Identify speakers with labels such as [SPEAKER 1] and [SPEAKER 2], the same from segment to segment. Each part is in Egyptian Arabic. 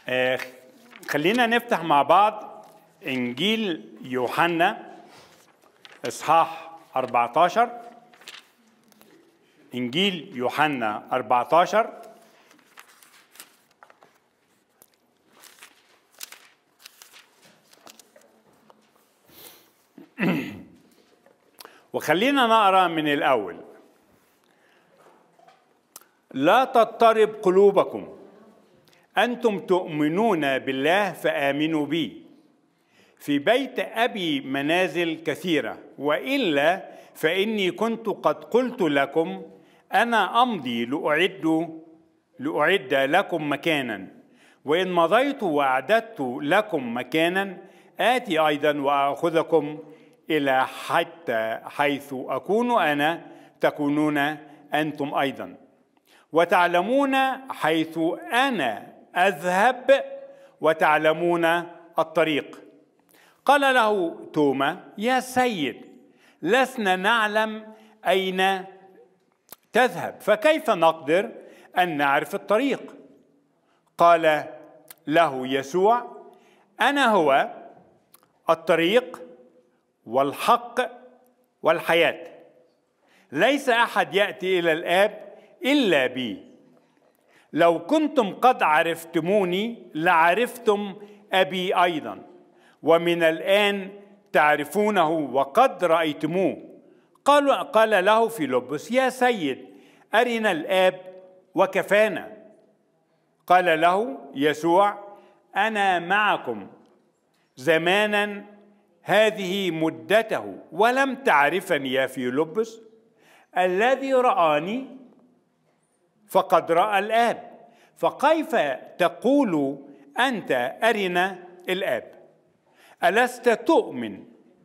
[SPEAKER 1] آه، خلينا نفتح مع بعض انجيل يوحنا اصحاح 14 انجيل يوحنا 14 وخلينا نقرا من الاول لا تضطرب قلوبكم انتم تؤمنون بالله فامنوا بي في بيت ابي منازل كثيره والا فاني كنت قد قلت لكم انا امضي لاعد لاعد لكم مكانا وان مضيت واعددت لكم مكانا اتي ايضا واخذكم الى حتى حيث اكون انا تكونون انتم ايضا وتعلمون حيث انا اذهب وتعلمون الطريق قال له توما يا سيد لسنا نعلم اين تذهب فكيف نقدر ان نعرف الطريق قال له يسوع انا هو الطريق والحق والحياه ليس احد ياتي الى الاب الا بي لو كنتم قد عرفتموني لعرفتم ابي ايضا ومن الان تعرفونه وقد رايتموه قال قال له فيلبس يا سيد ارنا الاب وكفانا قال له يسوع انا معكم زمانا هذه مدته ولم تعرفني يا فيلبس الذي رآني فقد رأى الآب فكيف تقول أنت أرنا الآب ألست تؤمن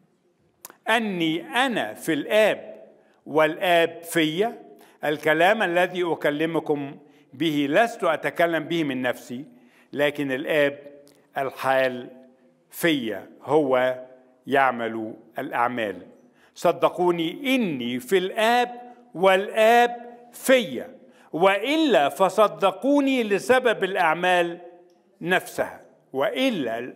[SPEAKER 1] أني أنا في الآب والآب في الكلام الذي أكلمكم به لست أتكلم به من نفسي لكن الآب الحال في هو يعمل الأعمال صدقوني إني في الآب والآب في وإلا فصدقوني لسبب الأعمال نفسها وإلا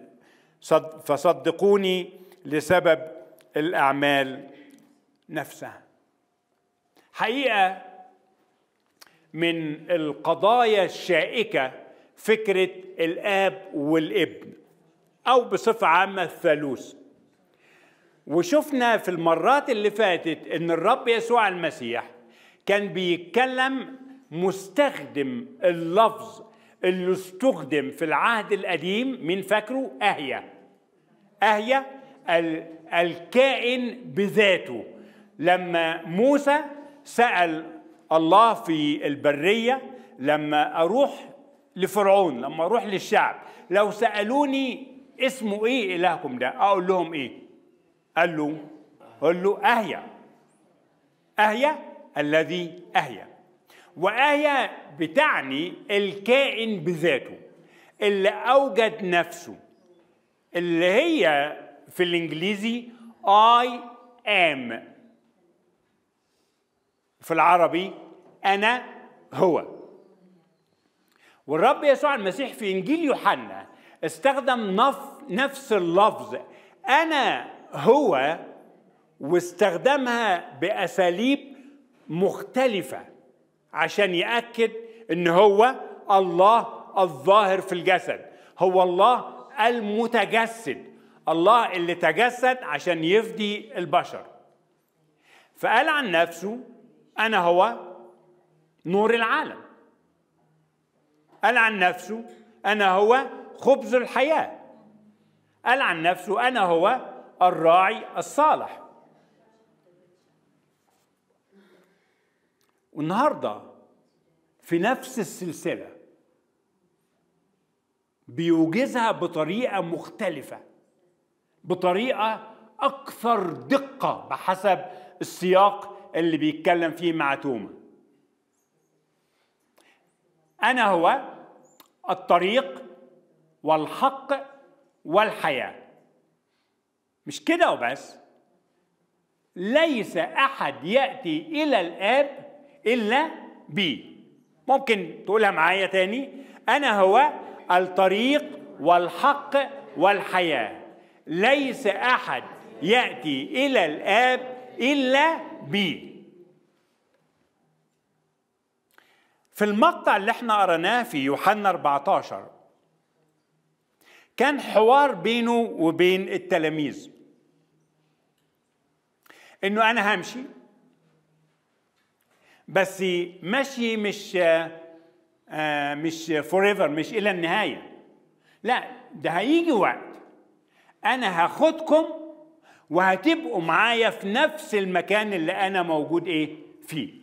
[SPEAKER 1] فصدقوني لسبب الأعمال نفسها حقيقة من القضايا الشائكة فكرة الآب والابن أو بصفة عامة الثالوث وشفنا في المرات اللي فاتت ان الرب يسوع المسيح كان بيتكلم مستخدم اللفظ اللي استخدم في العهد القديم من فاكره اهيا اهيا الكائن بذاته لما موسى سال الله في البريه لما اروح لفرعون لما اروح للشعب لو سالوني اسمه ايه الهكم ده اقول لهم ايه قال له قال له أهيا أهيا الذي أهيا وأهيا بتعني الكائن بذاته اللي أوجد نفسه اللي هي في الإنجليزي I am في العربي أنا هو والرب يسوع المسيح في إنجيل يوحنا استخدم نفس اللفظ أنا هو واستخدمها باساليب مختلفه عشان ياكد ان هو الله الظاهر في الجسد هو الله المتجسد الله اللي تجسد عشان يفدي البشر فقال عن نفسه انا هو نور العالم قال عن نفسه انا هو خبز الحياه قال عن نفسه انا هو الراعي الصالح والنهارده في نفس السلسله بيوجزها بطريقه مختلفه بطريقه اكثر دقه بحسب السياق اللي بيتكلم فيه مع توما انا هو الطريق والحق والحياه مش كده وبس ليس احد ياتي الى الاب الا بي ممكن تقولها معايا تاني انا هو الطريق والحق والحياه ليس احد ياتي الى الاب الا بي في المقطع اللي احنا قرناه في يوحنا 14 كان حوار بينه وبين التلاميذ انه انا همشي بس مشي مش آه مش فور مش الى النهايه لا ده هيجي وقت انا هاخدكم وهتبقوا معايا في نفس المكان اللي انا موجود ايه فيه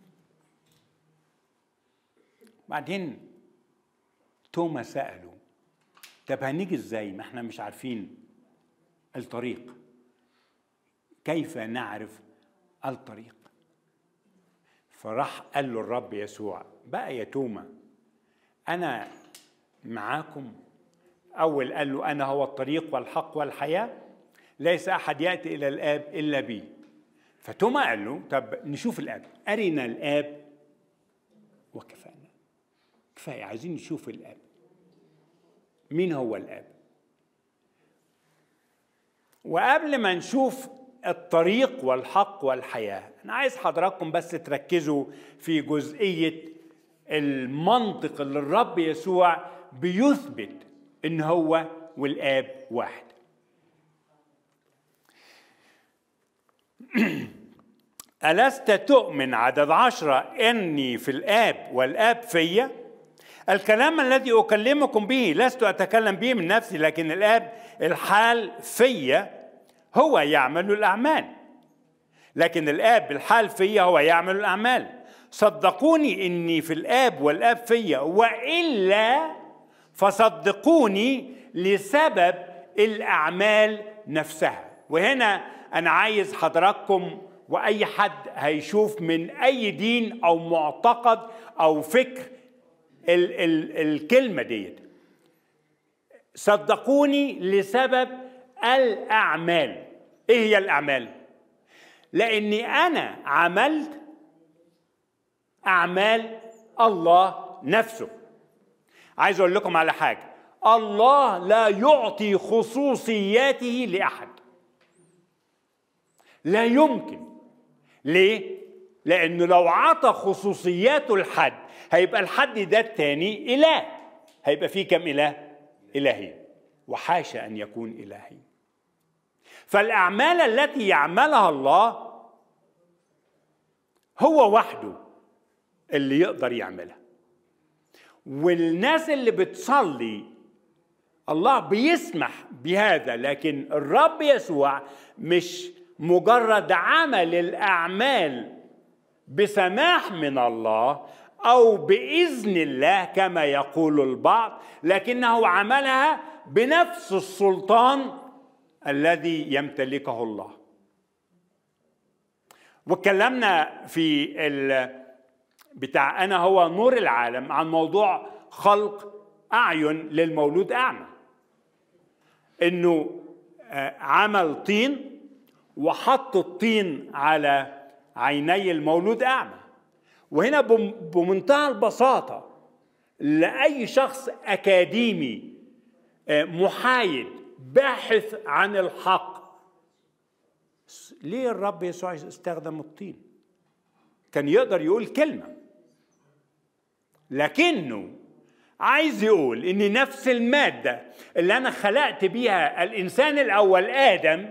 [SPEAKER 1] بعدين توما سأله طب هنيجي ازاي ما احنا مش عارفين الطريق كيف نعرف الطريق فراح قال له الرب يسوع بقى يا توما انا معاكم اول قال له انا هو الطريق والحق والحياه ليس احد ياتي الى الاب الا بي فتوما قال له طب نشوف الاب ارنا الاب وكفانا كفايه عايزين نشوف الاب مين هو الاب وقبل ما نشوف الطريق والحق والحياه انا عايز حضراتكم بس تركزوا في جزئيه المنطق اللي الرب يسوع بيثبت ان هو والاب واحد ألست تؤمن عدد عشرة إني في الآب والآب فيا الكلام الذي أكلمكم به لست أتكلم به من نفسي لكن الآب الحال فيا هو يعمل الأعمال لكن الآب الحال فيا هو يعمل الأعمال صدقوني إني في الآب والآب فيا وإلا فصدقوني لسبب الأعمال نفسها وهنا أنا عايز حضراتكم واي حد هيشوف من اي دين او معتقد او فكر ال ال الكلمه ديت صدقوني لسبب الاعمال ايه هي الاعمال لاني انا عملت اعمال الله نفسه عايز اقول لكم على حاجه الله لا يعطي خصوصياته لاحد لا يمكن ليه لانه لو عطى خصوصياته لحد هيبقى الحد ده التاني اله هيبقى فيه كم اله الهي وحاشا ان يكون الهي فالاعمال التي يعملها الله هو وحده اللي يقدر يعملها والناس اللي بتصلي الله بيسمح بهذا لكن الرب يسوع مش مجرد عمل الاعمال بسماح من الله او باذن الله كما يقول البعض لكنه عملها بنفس السلطان الذي يمتلكه الله واتكلمنا في ال بتاع انا هو نور العالم عن موضوع خلق اعين للمولود اعمى انه عمل طين وحط الطين على عيني المولود اعمى وهنا بمنتهى البساطه لاي شخص اكاديمي محايد باحث عن الحق ليه الرب يسوع استخدم الطين كان يقدر يقول كلمه لكنه عايز يقول ان نفس الماده اللي انا خلقت بيها الانسان الاول ادم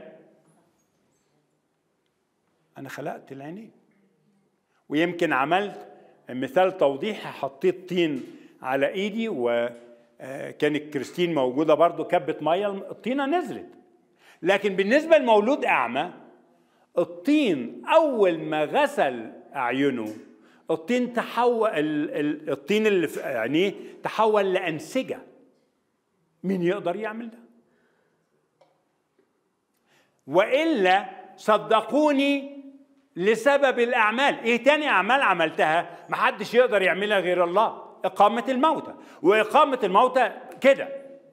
[SPEAKER 1] انا خلقت العينين ويمكن عملت مثال توضيحي حطيت طين على ايدي وكانت كريستين موجوده برضو كبت ميه الطينه نزلت لكن بالنسبه لمولود اعمى الطين اول ما غسل اعينه الطين تحول الطين اللي في عينيه تحول لانسجه مين يقدر يعمل ده والا صدقوني لسبب الاعمال ايه تاني اعمال عملتها محدش يقدر يعملها غير الله اقامه الموتى واقامه الموتى كده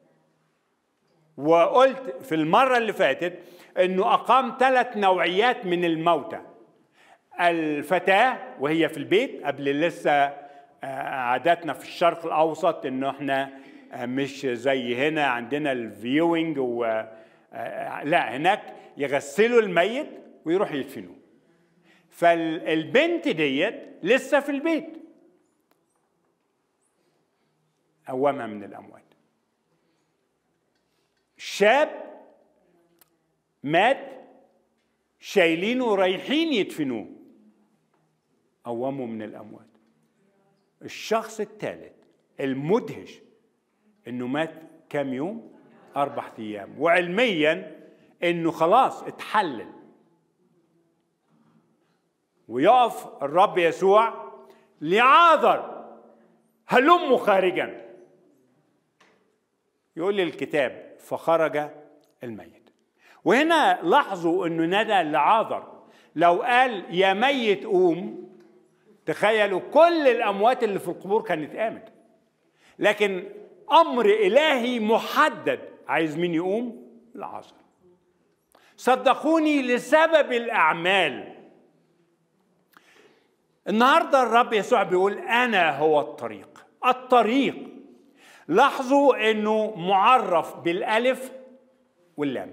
[SPEAKER 1] وقلت في المره اللي فاتت انه اقام ثلاث نوعيات من الموتى الفتاه وهي في البيت قبل لسه عاداتنا في الشرق الاوسط انه احنا مش زي هنا عندنا الفيوينج و لا هناك يغسلوا الميت ويروحوا يدفنوه فالبنت ديت لسه في البيت قومها من الاموات شاب مات شايلينه ورايحين يدفنوه قوموا من الاموات الشخص الثالث المدهش انه مات كام يوم اربع ايام وعلميا انه خلاص اتحلل ويقف الرب يسوع لعاذر هلم خارجا يقول لي الكتاب فخرج الميت وهنا لاحظوا انه ندى لعاذر لو قال يا ميت قوم تخيلوا كل الاموات اللي في القبور كانت قامت لكن امر الهي محدد عايز مين يقوم العذر صدقوني لسبب الاعمال النهارده الرب يسوع بيقول انا هو الطريق الطريق لاحظوا انه معرف بالالف واللام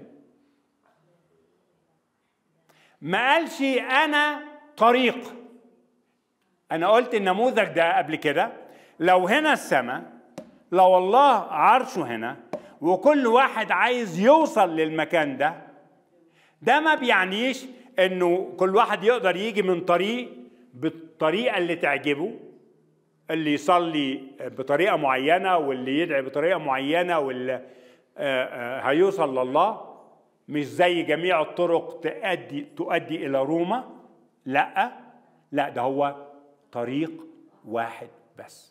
[SPEAKER 1] ما قالش انا طريق انا قلت النموذج ده قبل كده لو هنا السماء لو الله عرشه هنا وكل واحد عايز يوصل للمكان ده ده ما بيعنيش انه كل واحد يقدر يجي من طريق بالطريقه اللي تعجبه اللي يصلي بطريقه معينه واللي يدعي بطريقه معينه واللي هيوصل لله مش زي جميع الطرق تؤدي تؤدي الى روما لا لا ده هو طريق واحد بس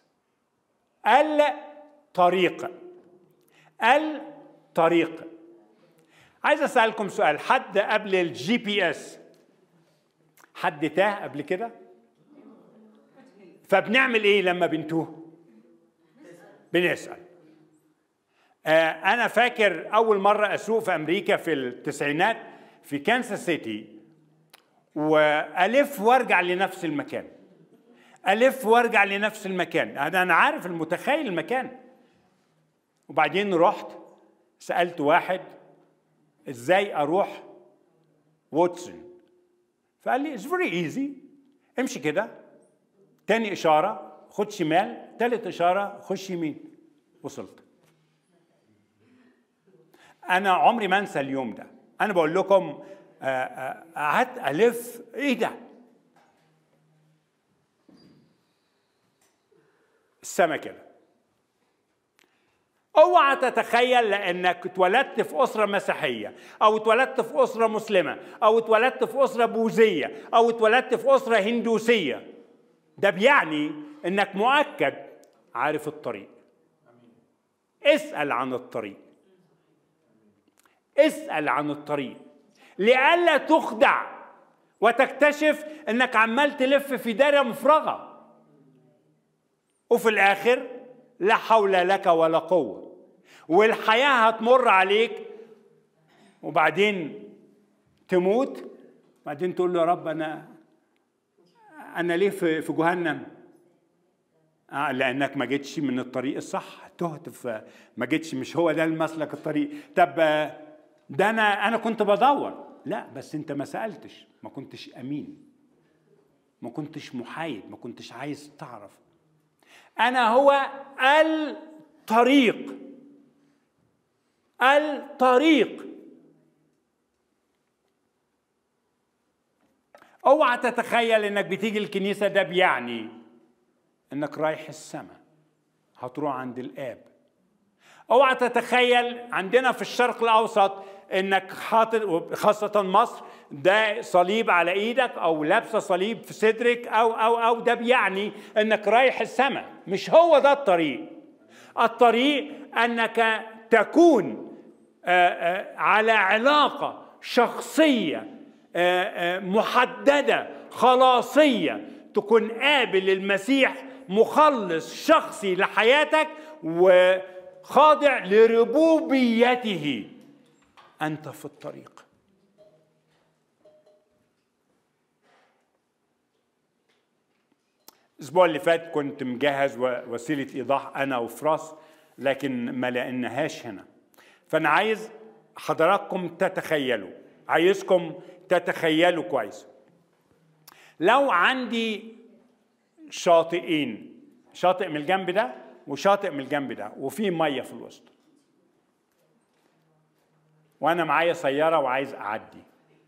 [SPEAKER 1] الطريق الطريق عايز اسالكم سؤال حد قبل الجي بي اس حد تاه قبل كده فبنعمل ايه لما بنتوه بنسال آه انا فاكر اول مره اسوق في امريكا في التسعينات في كانساس سيتي والف وارجع لنفس المكان الف وارجع لنفس المكان انا انا عارف المتخيل المكان وبعدين رحت سالت واحد ازاي اروح واتسون فقال لي اتس فيري ايزي امشي كده تاني اشاره خد شمال تالت اشاره خش يمين وصلت انا عمري ما انسى اليوم ده انا بقول لكم قعدت الف ايه ده السما كده اوعى تتخيل لانك اتولدت في اسره مسيحيه او اتولدت في اسره مسلمه او اتولدت في اسره بوذيه او اتولدت في اسره هندوسيه ده بيعني انك مؤكد عارف الطريق اسال عن الطريق اسال عن الطريق لئلا تخدع وتكتشف انك عمال تلف في دايره مفرغه وفي الاخر لا حول لك ولا قوه والحياه هتمر عليك وبعدين تموت بعدين تقول له يا رب انا انا ليه في في جهنم آه لانك ما جيتش من الطريق الصح تهت في ما جيتش مش هو ده المسلك الطريق طب ده انا انا كنت بدور لا بس انت ما سالتش ما كنتش امين ما كنتش محايد ما كنتش عايز تعرف انا هو الطريق الطريق اوعى تتخيل انك بتيجي الكنيسه ده بيعني انك رايح السماء هتروح عند الاب اوعى تتخيل عندنا في الشرق الاوسط انك حاطط خاصه مصر ده صليب على ايدك او لابسه صليب في صدرك او او او ده بيعني انك رايح السماء مش هو ده الطريق الطريق انك تكون على علاقه شخصيه محدده خلاصيه تكون قابل المسيح مخلص شخصي لحياتك وخاضع لربوبيته انت في الطريق الاسبوع اللي فات كنت مجهز وسيله ايضاح انا وفراس لكن ما لقيناهاش هنا فانا عايز حضراتكم تتخيلوا عايزكم تتخيلوا كويس لو عندي شاطئين شاطئ من الجنب ده وشاطئ من الجنب ده وفي ميه في الوسط وانا معايا سياره وعايز اعدي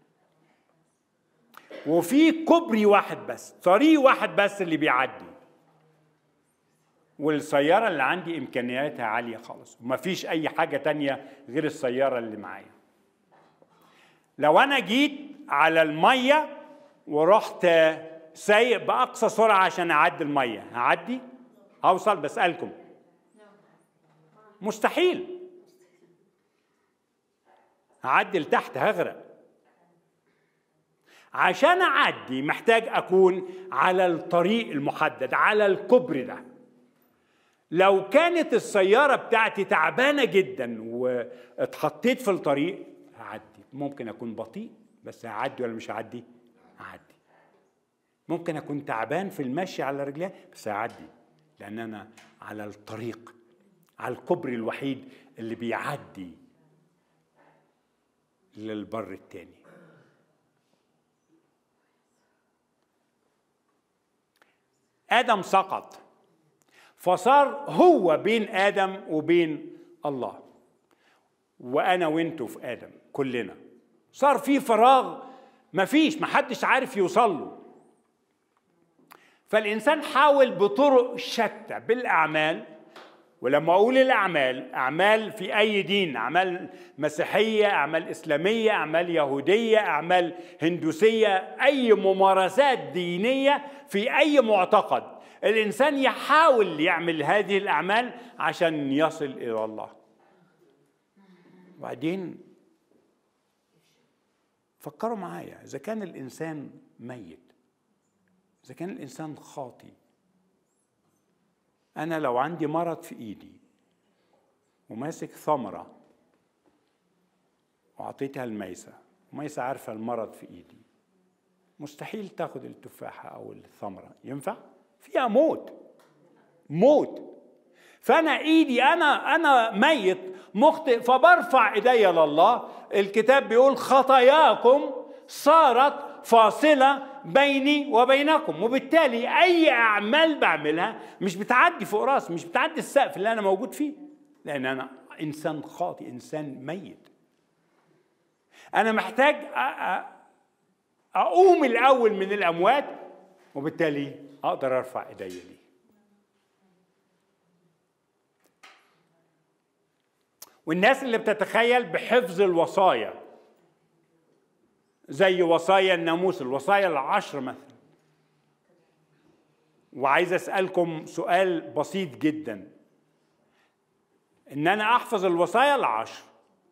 [SPEAKER 1] وفي كوبري واحد بس طريق واحد بس اللي بيعدي والسيارة اللي عندي إمكانياتها عالية خالص ومفيش أي حاجة تانية غير السيارة اللي معايا لو أنا جيت على المية ورحت سايق بأقصى سرعة عشان أعدي المية هعدي؟ هوصل بسألكم مستحيل هعدي لتحت هغرق عشان اعدي محتاج اكون على الطريق المحدد على الكوبري ده لو كانت السياره بتاعتي تعبانه جدا واتحطيت في الطريق هعدي ممكن اكون بطيء بس هعدي ولا مش هعدي هعدي ممكن اكون تعبان في المشي على رجلي بس هعدي لان انا على الطريق على الكوبري الوحيد اللي بيعدي للبر التاني ادم سقط فصار هو بين ادم وبين الله وانا وانتوا في ادم كلنا صار في فراغ مفيش محدش عارف يوصل له فالانسان حاول بطرق شتى بالاعمال ولما اقول الاعمال اعمال في اي دين اعمال مسيحيه اعمال اسلاميه اعمال يهوديه اعمال هندوسيه اي ممارسات دينيه في اي معتقد الانسان يحاول يعمل هذه الاعمال عشان يصل الى الله وبعدين فكروا معايا اذا كان الانسان ميت اذا كان الانسان خاطي أنا لو عندي مرض في إيدي وماسك ثمرة وأعطيتها الميسة وميسة عارفة المرض في إيدي مستحيل تاخد التفاحة أو الثمرة ينفع؟ فيها موت موت فأنا إيدي أنا أنا ميت مخطئ فبرفع إيدي لله الكتاب بيقول خطاياكم صارت فاصلة بيني وبينكم وبالتالي اي اعمال بعملها مش بتعدي فوق راسي مش بتعدي السقف اللي انا موجود فيه لان انا انسان خاطئ انسان ميت انا محتاج اقوم الاول من الاموات وبالتالي اقدر ارفع ايدي ليه والناس اللي بتتخيل بحفظ الوصايا زي وصايا الناموس الوصايا العشر مثلا وعايز اسالكم سؤال بسيط جدا ان انا احفظ الوصايا العشر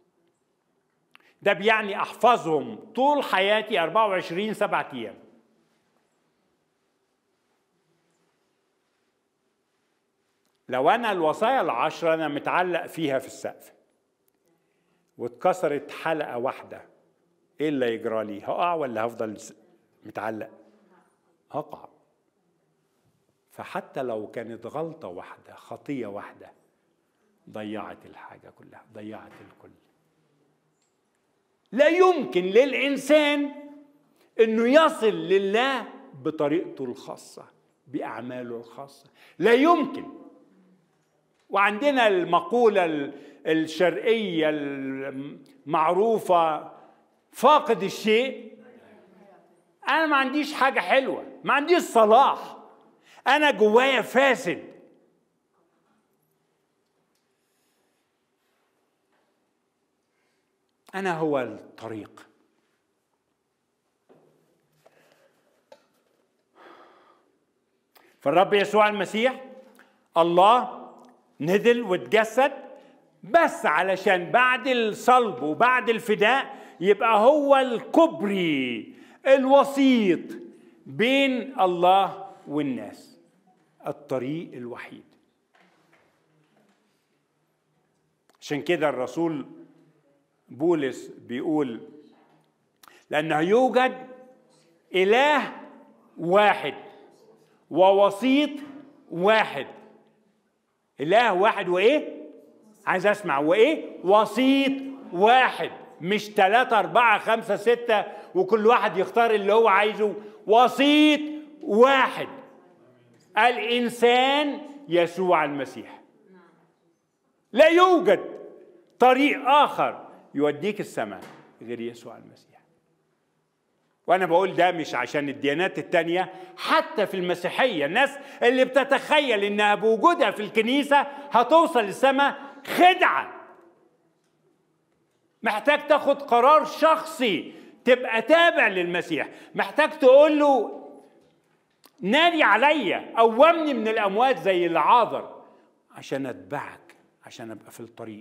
[SPEAKER 1] ده بيعني احفظهم طول حياتي 24 سبعة ايام لو انا الوصايا العشرة انا متعلق فيها في السقف واتكسرت حلقة واحدة ايه اللي يجرى لي هقع ولا هفضل متعلق هقع فحتى لو كانت غلطة واحدة خطية واحدة ضيعت الحاجة كلها ضيعت الكل لا يمكن للإنسان أنه يصل لله بطريقته الخاصة بأعماله الخاصة لا يمكن وعندنا المقولة الشرقية المعروفة فاقد الشيء انا ما عنديش حاجه حلوه ما عنديش صلاح انا جوايا فاسد انا هو الطريق فالرب يسوع المسيح الله نزل واتجسد بس علشان بعد الصلب وبعد الفداء يبقى هو الكبري الوسيط بين الله والناس الطريق الوحيد عشان كده الرسول بولس بيقول لأنه يوجد إله واحد ووسيط واحد إله واحد وإيه؟ عايز اسمع وايه وسيط واحد مش ثلاثة أربعة خمسة ستة وكل واحد يختار اللي هو عايزه وسيط واحد الإنسان يسوع المسيح لا يوجد طريق آخر يوديك السماء غير يسوع المسيح وانا بقول ده مش عشان الديانات التانية حتى في المسيحية الناس اللي بتتخيل انها بوجودها في الكنيسة هتوصل للسماء خدعة محتاج تاخد قرار شخصي تبقى تابع للمسيح محتاج تقول له نادي عليا قومني من الاموات زي العاذر عشان اتبعك عشان ابقى في الطريق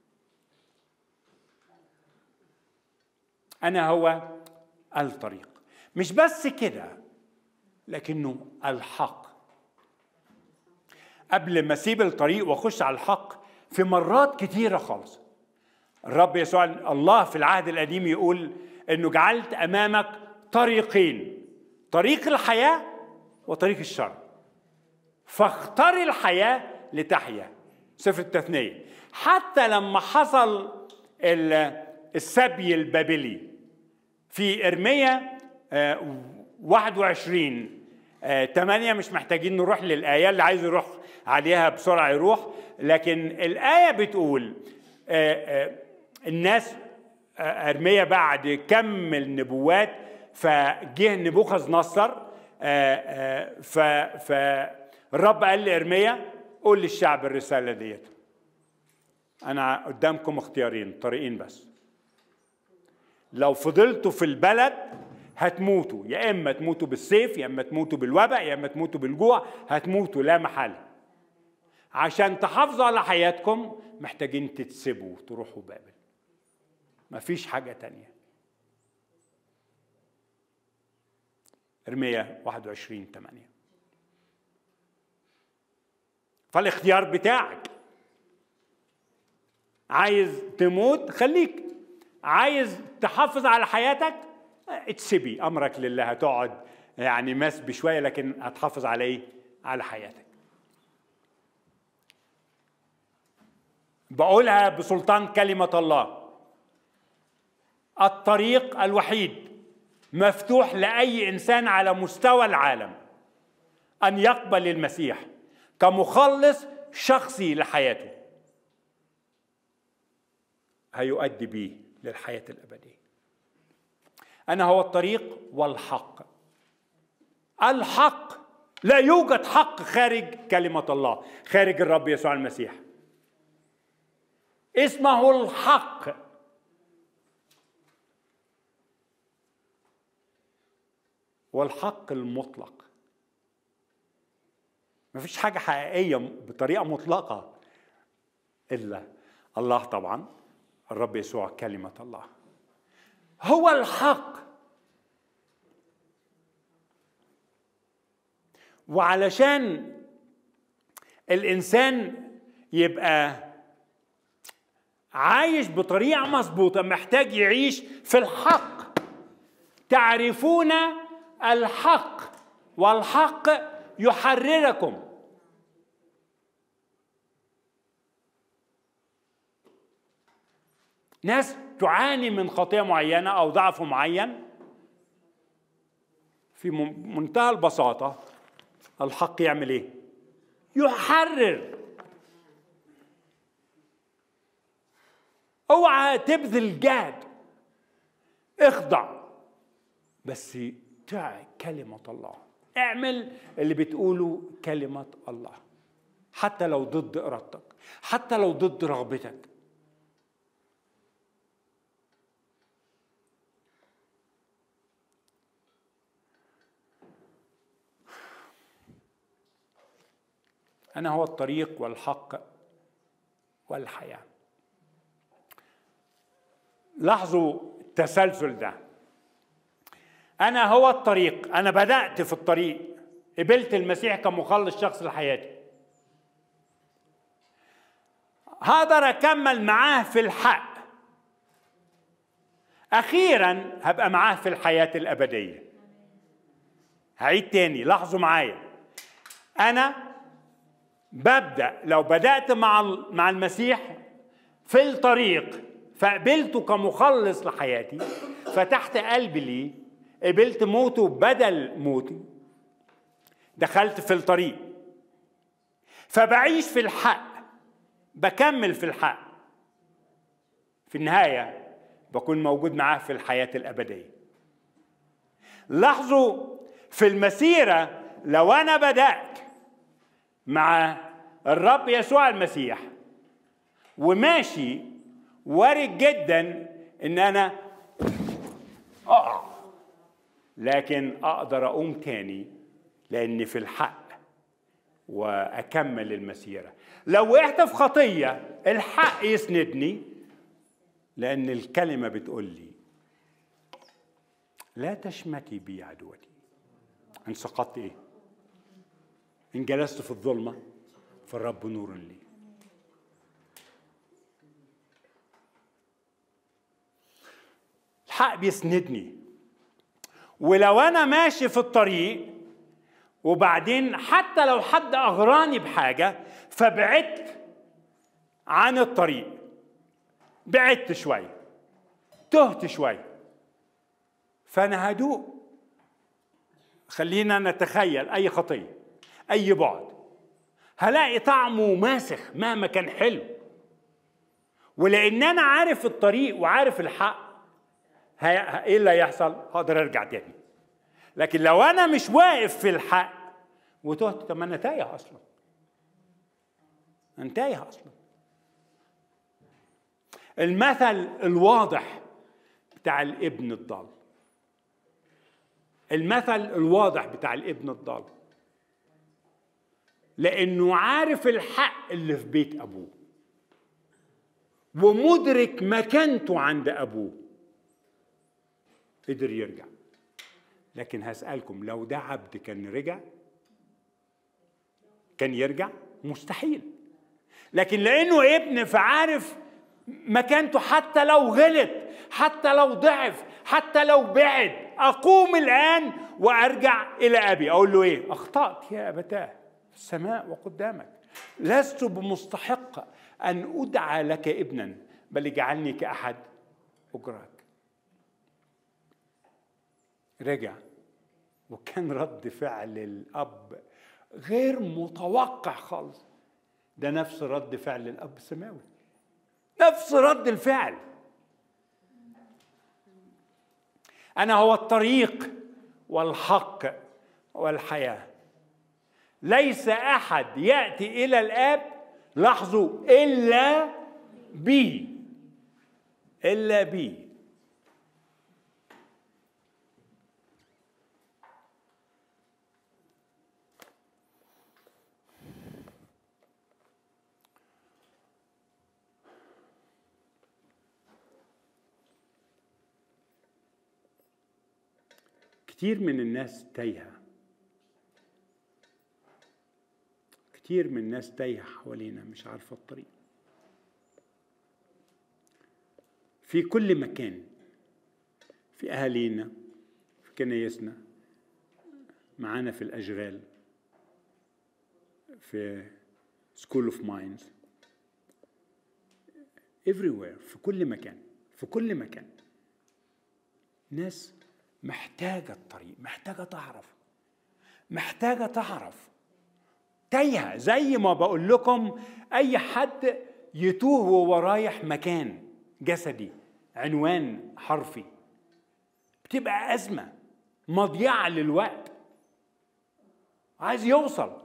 [SPEAKER 1] انا هو الطريق مش بس كده لكنه الحق قبل ما اسيب الطريق واخش على الحق في مرات كتيره خالص الرب يسوع الله في العهد القديم يقول انه جعلت امامك طريقين طريق الحياه وطريق الشر فاختر الحياه لتحيا سفر التثنيه حتى لما حصل السبي البابلي في ارميا 21 8 مش محتاجين نروح للآية اللي عايز يروح عليها بسرعة يروح لكن الآية بتقول الناس أرمية بعد كم النبوات فجه نبوخذ نصر فالرب قال لإرميا قول للشعب الرسالة ديت أنا قدامكم اختيارين طريقين بس لو فضلتوا في البلد هتموتوا يا اما تموتوا بالسيف يا اما تموتوا بالوباء يا اما تموتوا بالجوع هتموتوا لا محاله عشان تحافظوا على حياتكم محتاجين تتسبوا تروحوا بابل مفيش حاجه تانية ارميا 21 8 فالاختيار بتاعك عايز تموت خليك عايز تحافظ على حياتك اتسبي امرك لله هتقعد يعني مس بشويه لكن هتحافظ على ايه؟ على حياتك. بقولها بسلطان كلمه الله. الطريق الوحيد مفتوح لاي انسان على مستوى العالم ان يقبل المسيح كمخلص شخصي لحياته. هيؤدي بيه للحياه الابديه. انا هو الطريق والحق الحق لا يوجد حق خارج كلمه الله خارج الرب يسوع المسيح اسمه الحق والحق المطلق ما فيش حاجة حقيقية بطريقة مطلقة إلا الله طبعا الرب يسوع كلمة الله هو الحق وعلشان الانسان يبقى عايش بطريقه مظبوطه محتاج يعيش في الحق تعرفون الحق والحق يحرركم ناس تعاني من خطيه معينه او ضعف معين في منتهى البساطه الحق يعمل ايه يحرر اوعى تبذل جهد اخضع بس تع كلمة الله اعمل اللي بتقوله كلمة الله حتى لو ضد إرادتك حتى لو ضد رغبتك أنا هو الطريق والحق والحياة لاحظوا التسلسل ده أنا هو الطريق أنا بدأت في الطريق قبلت المسيح كمخلص شخص لحياتي هقدر أكمل معاه في الحق أخيرا هبقى معاه في الحياة الأبدية هعيد تاني لاحظوا معايا أنا ببدا لو بدات مع مع المسيح في الطريق فقبلته كمخلص لحياتي فتحت قلبي ليه قبلت موته بدل موتي دخلت في الطريق فبعيش في الحق بكمل في الحق في النهايه بكون موجود معاه في الحياه الابديه لاحظوا في المسيره لو انا بدات مع الرب يسوع المسيح وماشي وارد جدا ان انا اقع لكن اقدر اقوم تاني لاني في الحق واكمل المسيره لو وقعت في خطيه الحق يسندني لان الكلمه بتقول لي لا تشمتي بي عدوتي ان سقطت ايه ان جلست في الظلمه فالرب نور لي الحق بيسندني ولو انا ماشي في الطريق وبعدين حتى لو حد اغراني بحاجه فبعدت عن الطريق بعدت شويه تهت شويه فانا هدوء خلينا نتخيل اي خطيه اي بعد هلاقي طعمه ماسخ مهما كان حلو ولان انا عارف الطريق وعارف الحق ايه اللي هيحصل هقدر ارجع تاني لكن لو انا مش واقف في الحق وتهت طب ما انا تايه اصلا انا تايه اصلا المثل الواضح بتاع الابن الضال المثل الواضح بتاع الابن الضال لانه عارف الحق اللي في بيت ابوه ومدرك مكانته عند ابوه قدر يرجع لكن هسألكم لو ده عبد كان رجع كان يرجع مستحيل لكن لأنه ابن فعارف مكانته حتى لو غلط حتى لو ضعف حتى لو بعد أقوم الآن وأرجع إلى أبي أقول له إيه أخطأت يا أبتاه في السماء وقدامك لست بمستحق أن أدعى لك ابنا بل اجعلني كأحد أجراك رجع وكان رد فعل الاب غير متوقع خالص ده نفس رد فعل الاب السماوي نفس رد الفعل انا هو الطريق والحق والحياه ليس احد ياتي الى الاب لاحظوا الا بي الا بي كتير من الناس تايهة كتير من الناس تايهة حوالينا مش عارفة الطريق في كل مكان في أهالينا في كنايسنا معانا في الأشغال في سكول اوف مايندز everywhere في كل مكان في كل مكان ناس محتاجة الطريق محتاجة تعرف محتاجة تعرف تايهة زي ما بقول لكم أي حد يتوه وهو رايح مكان جسدي عنوان حرفي بتبقى أزمة مضيعة للوقت عايز يوصل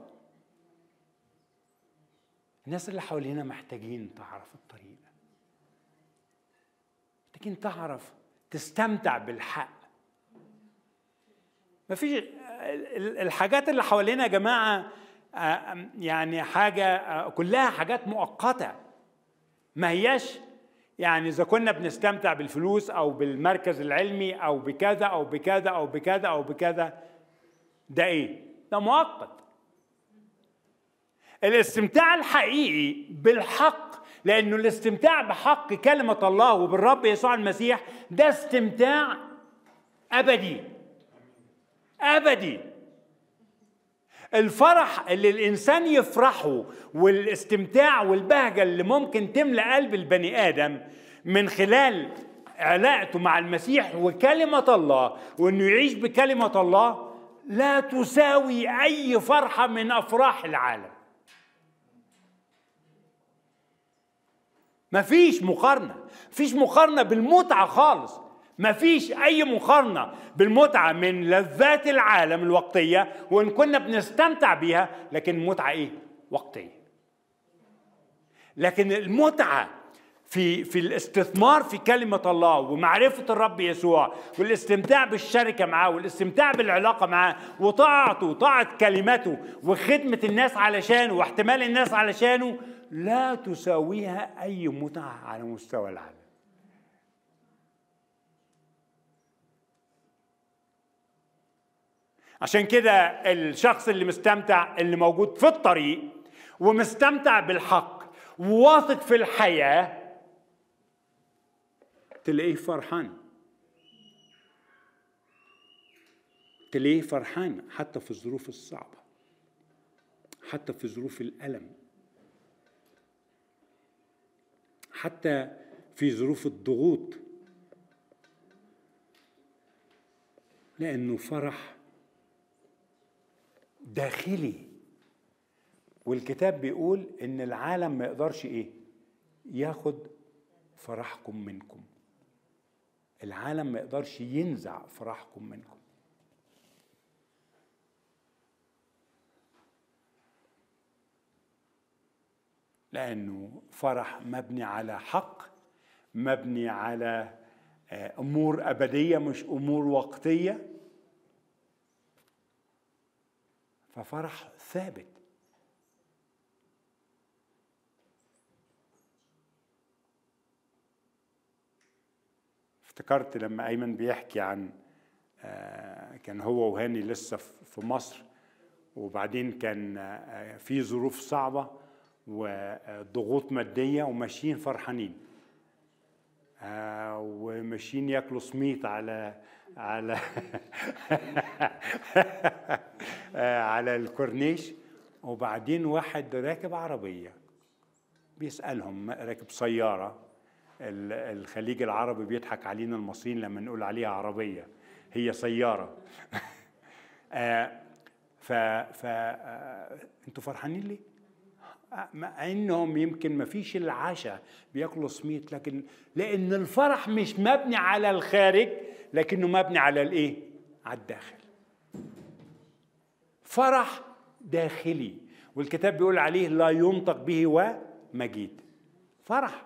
[SPEAKER 1] الناس اللي حوالينا محتاجين تعرف الطريق محتاجين تعرف تستمتع بالحق مفيش الحاجات اللي حوالينا يا جماعه يعني حاجه كلها حاجات مؤقته ما هياش يعني اذا كنا بنستمتع بالفلوس او بالمركز العلمي او بكذا او بكذا او بكذا او بكذا ده ايه ده مؤقت الاستمتاع الحقيقي بالحق لانه الاستمتاع بحق كلمه الله وبالرب يسوع المسيح ده استمتاع ابدي ابدي الفرح اللي الانسان يفرحه والاستمتاع والبهجه اللي ممكن تملا قلب البني ادم من خلال علاقته مع المسيح وكلمه الله وانه يعيش بكلمه الله لا تساوي اي فرحه من افراح العالم مفيش مقارنه مفيش مقارنه بالمتعه خالص مفيش اي مقارنه بالمتعه من لذات العالم الوقتيه وان كنا بنستمتع بيها لكن المتعه ايه وقتيه لكن المتعه في في الاستثمار في كلمة الله ومعرفة الرب يسوع والاستمتاع بالشركة معاه والاستمتاع بالعلاقة معاه وطاعته وطاعة كلمته وخدمة الناس علشانه واحتمال الناس علشانه لا تساويها أي متعة على مستوى العالم عشان كده الشخص اللي مستمتع اللي موجود في الطريق ومستمتع بالحق وواثق في الحياه تلاقيه فرحان تلاقيه فرحان حتى في الظروف الصعبة حتى في ظروف الألم حتى في ظروف الضغوط لأنه فرح داخلي والكتاب بيقول إن العالم ما يقدرش إيه ياخد فرحكم منكم العالم ما يقدرش ينزع فرحكم منكم لانه فرح مبني على حق مبني على آه، امور ابديه مش امور وقتيه ففرح ثابت افتكرت لما ايمن بيحكي عن آه، كان هو وهاني لسه في مصر وبعدين كان آه، في ظروف صعبه وضغوط ماديه وماشيين فرحانين آه، وماشيين ياكلوا سميط على على على الكورنيش وبعدين واحد راكب عربيه بيسالهم راكب سياره الخليج العربي بيضحك علينا المصريين لما نقول عليها عربية هي سيارة آه، ف ف آه، انتوا فرحانين ليه؟ مع انهم يمكن ما فيش العشاء بياكلوا سميت لكن لان الفرح مش مبني على الخارج لكنه مبني على الايه؟ على الداخل. فرح داخلي والكتاب بيقول عليه لا ينطق به ومجيد. فرح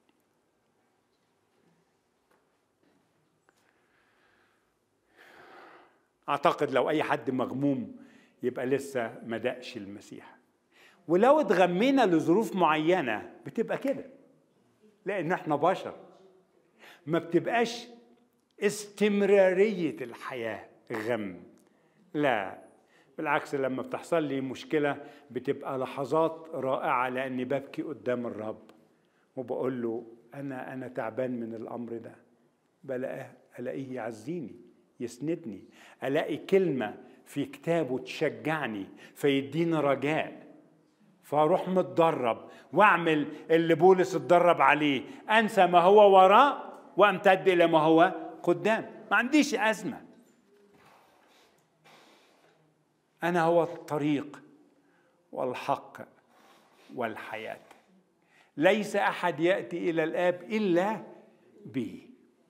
[SPEAKER 1] اعتقد لو اي حد مغموم يبقى لسه ما دقش المسيح ولو اتغمينا لظروف معينه بتبقى كده لان احنا بشر ما بتبقاش استمراريه الحياه غم لا بالعكس لما بتحصل لي مشكله بتبقى لحظات رائعه لاني ببكي قدام الرب وبقول له انا انا تعبان من الامر ده بلاقيه الاقيه يعزيني يسندني الاقي كلمه في كتابه تشجعني فيديني رجاء فاروح متدرب واعمل اللي بولس اتدرب عليه انسى ما هو وراء وامتد الى ما هو قدام ما عنديش ازمه انا هو الطريق والحق والحياه ليس احد ياتي الى الاب الا بي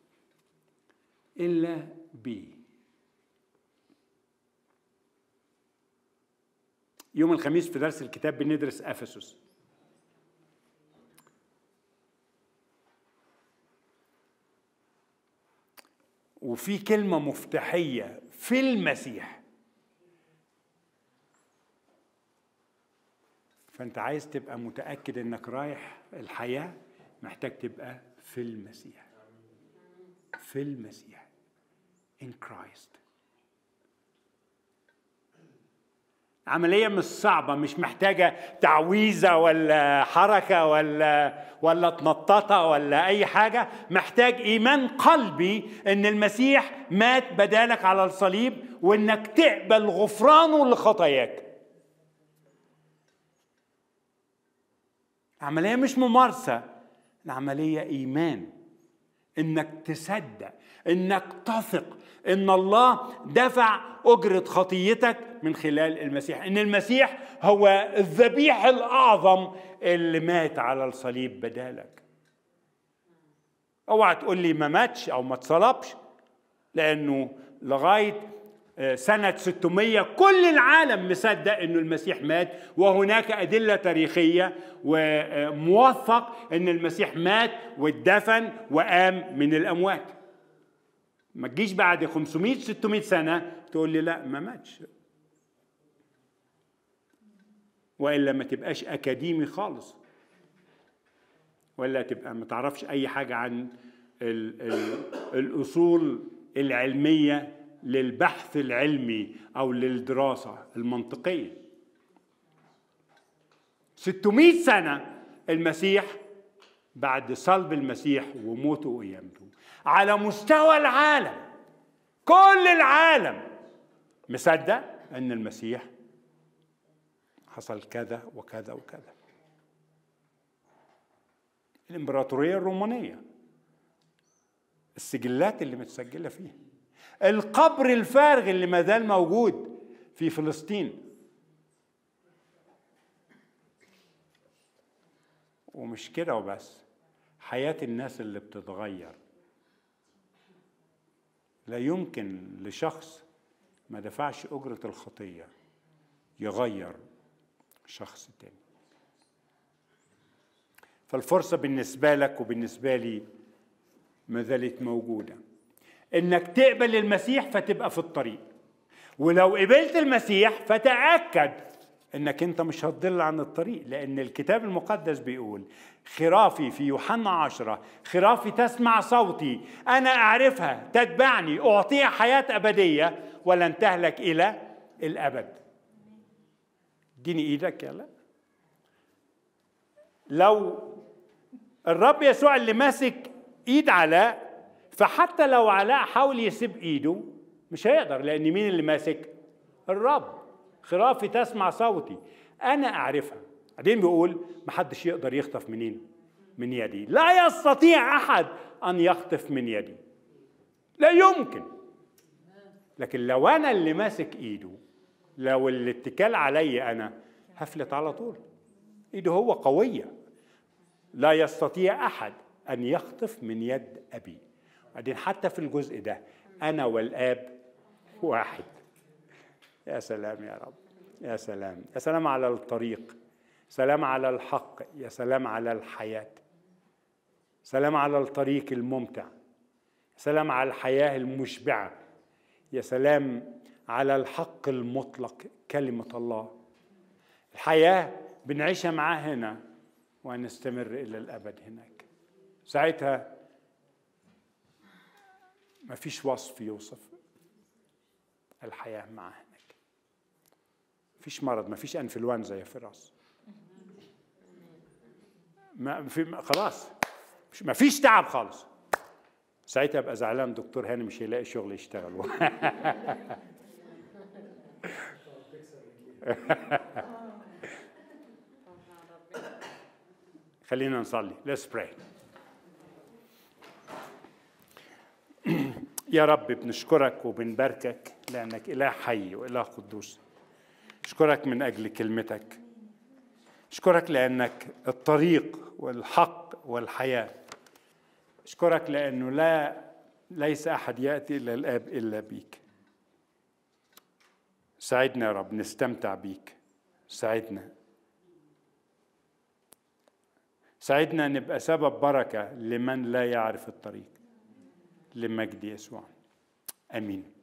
[SPEAKER 1] الا بي يوم الخميس في درس الكتاب بندرس افسس وفي كلمه مفتاحيه في المسيح فانت عايز تبقى متاكد انك رايح الحياه محتاج تبقى في المسيح في المسيح in Christ عملية مش صعبة مش محتاجة تعويذة ولا حركة ولا ولا تنططة ولا أي حاجة محتاج إيمان قلبي إن المسيح مات بدالك على الصليب وإنك تقبل غفرانه لخطاياك عملية مش ممارسة العملية إيمان إنك تصدق إنك تثق إن الله دفع أجرة خطيتك من خلال المسيح إن المسيح هو الذبيح الأعظم اللي مات على الصليب بدالك اوعى تقول لي ما ماتش او ما اتصلبش لانه لغايه آه، سنة 600 كل العالم مصدق انه المسيح مات وهناك ادلة تاريخية وموثق ان المسيح مات واتدفن وقام من الاموات ما تجيش بعد 500 600 سنة تقول لي لا ما ماتش والا ما تبقاش اكاديمي خالص ولا تبقى ما تعرفش اي حاجه عن ال ال الاصول العلميه للبحث العلمي او للدراسه المنطقيه 600 سنه المسيح بعد صلب المسيح وموته وقيامته على مستوى العالم كل العالم مصدق ان المسيح حصل كذا وكذا وكذا الامبراطوريه الرومانيه السجلات اللي متسجله فيها القبر الفارغ اللي ما زال موجود في فلسطين ومش كده وبس حياة الناس اللي بتتغير لا يمكن لشخص ما دفعش أجرة الخطية يغير شخص تاني فالفرصة بالنسبة لك وبالنسبة لي ما زالت موجودة انك تقبل المسيح فتبقى في الطريق ولو قبلت المسيح فتأكد انك انت مش هتضل عن الطريق لان الكتاب المقدس بيقول خرافي في يوحنا عشرة خرافي تسمع صوتي انا اعرفها تتبعني اعطيها حياة ابدية ولن تهلك الى الابد اديني ايدك يلا لو الرب يسوع اللي ماسك ايد علاء فحتى لو علاء حاول يسيب ايده مش هيقدر لان مين اللي ماسك الرب خرافي تسمع صوتي انا اعرفها بعدين بيقول محدش يقدر يخطف منين من يدي لا يستطيع احد ان يخطف من يدي لا يمكن لكن لو انا اللي ماسك ايده لو الاتكال علي انا هفلت على طول ايده هو قويه لا يستطيع احد ان يخطف من يد ابي بعدين حتى في الجزء ده انا والاب واحد يا سلام يا رب يا سلام يا سلام على الطريق سلام على الحق يا سلام على الحياه سلام على الطريق الممتع سلام على الحياه المشبعه يا سلام على الحق المطلق كلمه الله الحياه بنعيشها معاه هنا ونستمر الى الابد هناك ساعتها ما فيش وصف يوصف الحياه معاه هناك فيش مرض ما فيش انفلونزا يا فراس ما في خلاص ما فيش تعب خالص ساعتها ابقى زعلان دكتور هاني مش هيلاقي شغل يشتغله خلينا نصلي let's pray يا رب بنشكرك وبنباركك لأنك إله حي وإله قدوس أشكرك من أجل كلمتك أشكرك لأنك الطريق والحق والحياة أشكرك لأنه لا ليس أحد يأتي إلى الآب إلا بيك ساعدنا يا رب نستمتع بيك ساعدنا ساعدنا نبقى سبب بركة لمن لا يعرف الطريق لمجد يسوع امين